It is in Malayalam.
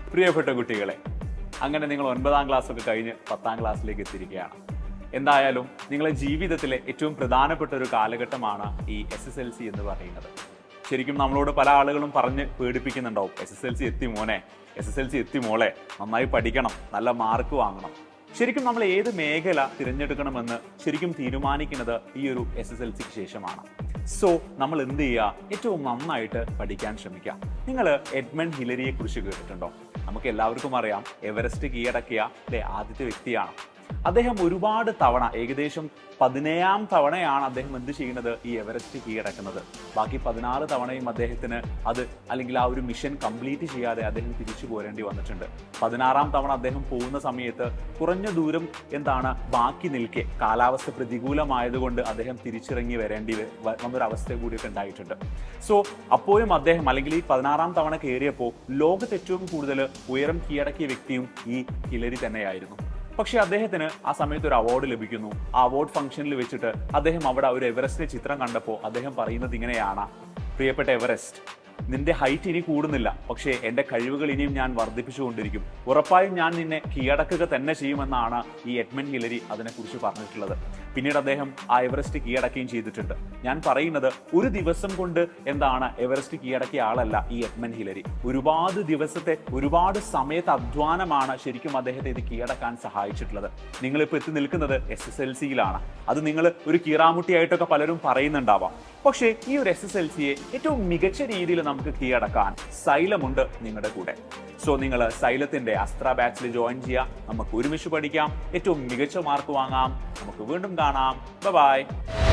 പ്രിയപ്പെട്ട കുട്ടികളെ അങ്ങനെ നിങ്ങൾ ഒൻപതാം ക്ലാസ് ഒക്കെ കഴിഞ്ഞ് പത്താം ക്ലാസ്സിലേക്ക് എത്തിയിരിക്കുകയാണ് എന്തായാലും നിങ്ങളെ ജീവിതത്തിലെ ഏറ്റവും പ്രധാനപ്പെട്ട ഒരു കാലഘട്ടമാണ് ഈ എസ് എസ് എൽ സി എന്ന് പറയുന്നത് ശരിക്കും നമ്മളോട് പല ആളുകളും പറഞ്ഞ് പേടിപ്പിക്കുന്നുണ്ടാവും എസ് എസ് എൽ സി എത്തി മോനെ എസ് എസ് എൽ സി എത്തി മോളെ നന്നായി പഠിക്കണം നല്ല മാർക്ക് വാങ്ങണം ശരിക്കും നമ്മൾ ഏത് മേഖല തിരഞ്ഞെടുക്കണമെന്ന് ശരിക്കും തീരുമാനിക്കുന്നത് ഈ ഒരു എസ് എസ് എൽ സിക്ക് ശേഷമാണ് സോ നമ്മൾ എന്ത് ചെയ്യുക ഏറ്റവും നന്നായിട്ട് പഠിക്കാൻ ശ്രമിക്കുക നിങ്ങൾ എഡ്മണ്ട് ഹിലരിയെ കുറിച്ച് കേട്ടിട്ടുണ്ടോ നമുക്ക് എല്ലാവർക്കും അറിയാം എവറസ്റ്റ് കീഴടക്കിയ അല്ലെ ആദ്യത്തെ വ്യക്തിയാണ് അദ്ദേഹം ഒരുപാട് തവണ ഏകദേശം പതിനേഴാം തവണയാണ് അദ്ദേഹം എന്ത് ചെയ്യുന്നത് ഈ എവറസ്റ്റ് കീഴടക്കുന്നത് ബാക്കി പതിനാറ് തവണയും അദ്ദേഹത്തിന് അത് അല്ലെങ്കിൽ ആ ഒരു മിഷൻ കംപ്ലീറ്റ് ചെയ്യാതെ അദ്ദേഹം തിരിച്ചു പോരേണ്ടി വന്നിട്ടുണ്ട് പതിനാറാം തവണ അദ്ദേഹം പോകുന്ന സമയത്ത് കുറഞ്ഞ ദൂരം എന്താണ് ബാക്കി നിൽക്കെ കാലാവസ്ഥ പ്രതികൂലമായതുകൊണ്ട് അദ്ദേഹം തിരിച്ചിറങ്ങി വരേണ്ടി വ- വ- വന്നൊരവസ്ഥ കൂടിയൊക്കെ ഉണ്ടായിട്ടുണ്ട് സോ അപ്പോഴും അദ്ദേഹം അല്ലെങ്കിൽ ഈ പതിനാറാം തവണ കയറിയപ്പോൾ ലോകത്ത് ഏറ്റവും കൂടുതൽ ഉയരം കീഴടക്കിയ വ്യക്തിയും ഈ ഹിലരി തന്നെയായിരുന്നു പക്ഷെ അദ്ദേഹത്തിന് ആ സമയത്ത് ഒരു അവാർഡ് ലഭിക്കുന്നു ആ അവാർഡ് ഫംഗ്ഷനിൽ വെച്ചിട്ട് അദ്ദേഹം അവിടെ ഒരു എവറസ്റ്റ് ചിത്രം കണ്ടപ്പോൾ അദ്ദേഹം പറയുന്നത് ഇങ്ങനെയാണ് പ്രിയപ്പെട്ട എവറസ്റ്റ് നിന്റെ ഹൈറ്റ് ഇനി കൂടുന്നില്ല പക്ഷേ എൻ്റെ കഴിവുകൾ ഇനിയും ഞാൻ വർദ്ധിപ്പിച്ചുകൊണ്ടിരിക്കും ഉറപ്പായും ഞാൻ നിന്നെ കീഴടക്കുക തന്നെ ചെയ്യുമെന്നാണ് ഈ എഡ്മൻ ഹിലരി അതിനെക്കുറിച്ച് പറഞ്ഞിട്ടുള്ളത് പിന്നീട് അദ്ദേഹം ആ എവറസ്റ്റ് കീഴടക്കുകയും ചെയ്തിട്ടുണ്ട് ഞാൻ പറയുന്നത് ഒരു ദിവസം കൊണ്ട് എന്താണ് എവറസ്റ്റ് കീഴടക്കിയ ആളല്ല ഈ എഡ്മൻ ഹിലരി ഒരുപാട് ദിവസത്തെ ഒരുപാട് സമയത്ത് അധ്വാനമാണ് ശരിക്കും അദ്ദേഹത്തെ ഇത് കീഴടക്കാൻ സഹായിച്ചിട്ടുള്ളത് നിങ്ങളിപ്പോൾ എത്തി നിൽക്കുന്നത് എസ് എസ് എൽ സിയിലാണ് അത് നിങ്ങൾ ഒരു കീറാമുട്ടിയായിട്ടൊക്കെ പലരും പറയുന്നുണ്ടാവാം പക്ഷേ ഈ ഒരു എസ് എസ് എൽ സിയെ ഏറ്റവും മികച്ച രീതിയിൽ നമുക്ക് കീഴടക്കാൻ സൈലമുണ്ട് നിങ്ങളുടെ കൂടെ സോ നിങ്ങൾ സൈലത്തിന്റെ അസ്ത്ര ബാച്ചിൽ ജോയിൻ ചെയ്യാം നമുക്ക് ഒരുമിച്ച് പഠിക്കാം ഏറ്റവും മികച്ച മാർക്ക് വാങ്ങാം നമുക്ക് വീണ്ടും കാണാം ബൈ